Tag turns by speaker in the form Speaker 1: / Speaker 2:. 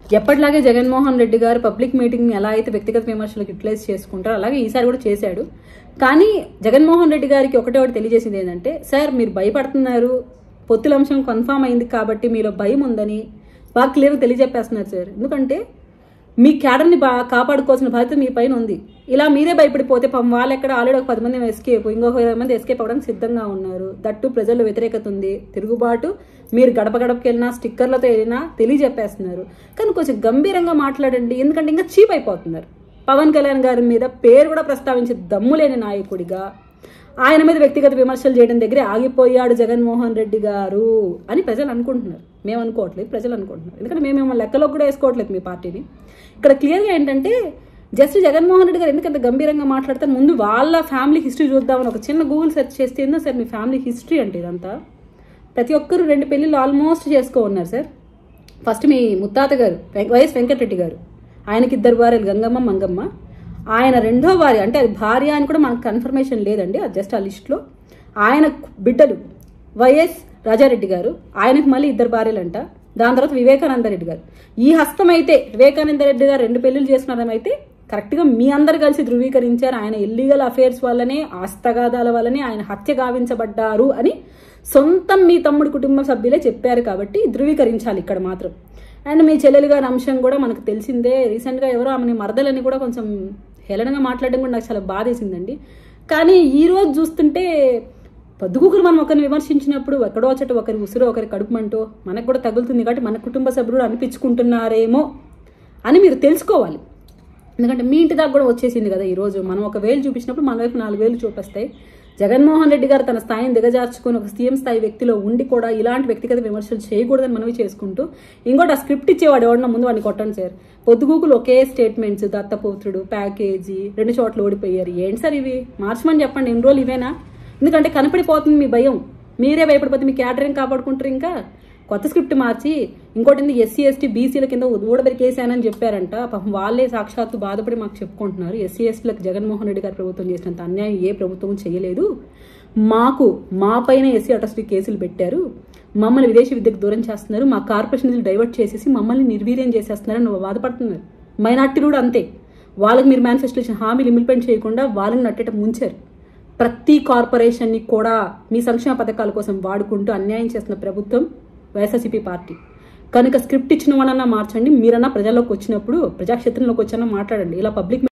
Speaker 1: ఎప్పటిలాగే జగన్మోహన్ రెడ్డి గారు public meeting ఎలా అయితే వ్యక్తిగత విమర్శలకు యూటిలైజ్ చేసుకుంటారో అలాగే ఈసారి కూడా చేశాడు కానీ జగన్మోహన్ రెడ్డి గారికి ఒకటే ఒకటి తెలియజేసింది ఏంటంటే సార్ మీరు భయపడుతున్నారు పొత్తుల అంశం కన్ఫామ్ అయింది కాబట్టి మీలో భయం ఉందని బాగా క్లియర్గా తెలియజెప్పేస్తున్నారు సార్ ఎందుకంటే మీ క్యాడర్ని బాగా కాపాడుకోవాల్సిన బాధ్యత మీ పైన ఉంది ఇలా మీరే భయపడిపోతే పాపం వాళ్ళు ఎక్కడ ఆల్రెడీ ఒక పది మంది ఎస్కేప్ ఇంకొక ఇరవై మంది ఎస్కేప్ అవ్వడానికి సిద్ధంగా ఉన్నారు దట్టు ప్రజల్లో వ్యతిరేకత ఉంది తిరుగుబాటు మీరు గడప గడపకి వెళ్ళినా స్టిక్కర్లతో వెళ్ళినా తెలియజెప్పేస్తున్నారు కానీ కొంచెం గంభీరంగా మాట్లాడండి ఎందుకంటే ఇంకా చీప్ అయిపోతున్నారు పవన్ కళ్యాణ్ గారి మీద పేరు కూడా ప్రస్తావించే దమ్ము లేని నాయకుడిగా ఆయన మీద వ్యక్తిగత విమర్శలు చేయడం దగ్గరే ఆగిపోయాడు జగన్మోహన్ రెడ్డి గారు అని ప్రజలు అనుకుంటున్నారు మేము అనుకోవట్లేదు ప్రజలు అనుకుంటున్నారు ఎందుకంటే మేము మిమ్మల్ని లెక్కలో కూడా వేసుకోవట్లేదు మీ పార్టీని ఇక్కడ క్లియర్గా ఏంటంటే జస్ట్ జగన్మోహన్ రెడ్డి గారు ఎందుకంత గంభీరంగా మాట్లాడతారు ముందు వాళ్ళ ఫ్యామిలీ హిస్టరీ చూద్దామని ఒక చిన్న గూగుల్ సెర్చ్ చేస్తే ఏందో సార్ మీ ఫ్యామిలీ హిస్టరీ అంటే ఇదంతా ప్రతి ఒక్కరు రెండు పెళ్ళిళ్ళు ఆల్మోస్ట్ చేసుకో ఉన్నారు సార్ ఫస్ట్ మీ ముత్తాత గారు వెం- వైఎస్ వెంకటరెడ్డి గారు ఆయనకి ఇద్దరు భార్యలు గంగమ్మ మంగమ్మ ఆయన రెండో భార్య అంటే అది భార్య అని కూడా మనకు కన్ఫర్మేషన్ లేదండి అది జస్ట్ ఆ లిస్ట్లో ఆయన బిడ్డలు వైఎస్ రాజారెడ్డి గారు ఆయనకు మళ్ళీ ఇద్దరు భార్యలంట దాని తర్వాత వివేకానంద రెడ్డి గారు ఈ హస్తం అయితే వివేకానంద రెడ్డి గారు రెండు పెళ్లిళ్ళు చేసుకున్నారమైతే కరెక్ట్గా మీ అందరు కలిసి ధృవీకరించారు ఆయన ఇల్లీగల్ అఫేర్స్ వల్లనే ఆస్తగాదాల వల్లనే ఆయన హత్య గావించబడ్డారు అని సొంతం మీ తమ్ముడు కుటుంబ సభ్యులే చెప్పారు కాబట్టి ధృవీకరించాలి ఇక్కడ మాత్రం అండ్ మీ చెల్లెలు గారి అంశం కూడా మనకు తెలిసిందే రీసెంట్గా ఎవరో ఆమెని మరదలని కూడా కొంచెం హేళనగా మాట్లాడడం కూడా నాకు చాలా బాధేసిందండి కానీ ఈ రోజు చూస్తుంటే పొద్దుగుకులు మనం ఒకరిని విమర్శించినప్పుడు ఎక్కడో వచ్చట ఒకరి ఉసురు ఒకరి కడుపుమంటో మనకు కూడా తగులుతుంది కాబట్టి మన కుటుంబ సభ్యులు అనిపించుకుంటున్నారేమో అని మీరు తెలుసుకోవాలి ఎందుకంటే మీ ఇంటి దాకా కూడా వచ్చేసింది కదా ఈరోజు మనం ఒక వేలు చూపించినప్పుడు మన వైపు నాలుగు వేలు చూపిస్తాయి జగన్మోహన్ రెడ్డి గారు తన స్థాయిని దిగజార్చుకొని ఒక సీఎం స్థాయి వ్యక్తిలో ఉండి కూడా ఇలాంటి వ్యక్తిగత విమర్శలు చేయకూడదని మనవి చేసుకుంటూ ఇంకోటి ఆ స్క్రిప్ట్ ఇచ్చేవాడు ఎవడన్నా ముందు వాడిని కొట్టండి సార్ పొద్దుగూకులు ఒకే స్టేట్మెంట్స్ దత్తపుత్రుడు ప్యాకేజీ రెండు చోట్ల ఓడిపోయారు ఏంటి సార్ ఇవి మార్చమని చెప్పండి ఎన్ని రోజులు ఇవేనా ఎందుకంటే కనపడిపోతుంది మీ భయం మీరే భయపడిపోతే మీ క్యాటరింగ్ కాపాడుకుంటారు ఇంకా కొత్త స్క్రిప్ట్ మార్చి ఇంకోటి ఎస్సీ ఎస్టీ బీసీల కింద ఊడబెరికేసానని చెప్పారంట పాపం వాళ్ళే సాక్షాత్తు బాధపడి మాకు చెప్పుకుంటున్నారు ఎస్సీ ఎస్టీలకు జగన్మోహన్ రెడ్డి గారి ప్రభుత్వం చేసినంత అన్యాయం ఏ ప్రభుత్వం చేయలేదు మాకు మా పైన ఎస్సీ అట్రాసిటీ కేసులు పెట్టారు మమ్మల్ని విదేశీ విద్యకు దూరం చేస్తున్నారు మా కార్పొరేషన్ నిధులు డైవర్ట్ చేసేసి మమ్మల్ని నిర్వీర్యం చేసేస్తున్నారని నువ్వు బాధపడుతున్నారు మైనార్టీలు కూడా అంతే వాళ్ళకి మీరు మేనిఫెస్టో ఇచ్చిన హామీలు ఇంప్లిమెంట్ చేయకుండా వాళ్ళని నట్టేట ముంచారు ప్రతి కార్పొరేషన్ని కూడా మీ సంక్షేమ పథకాల కోసం వాడుకుంటూ అన్యాయం చేస్తున్న ప్రభుత్వం వైఎస్ఆర్సీపీ పార్టీ కనుక స్క్రిప్ట్ ఇచ్చిన వాళ్ళన్నా మార్చండి మీరన్నా ప్రజల్లోకి వచ్చినప్పుడు ప్రజాక్షేత్రంలోకి వచ్చానా మాట్లాడండి ఇలా పబ్లిక్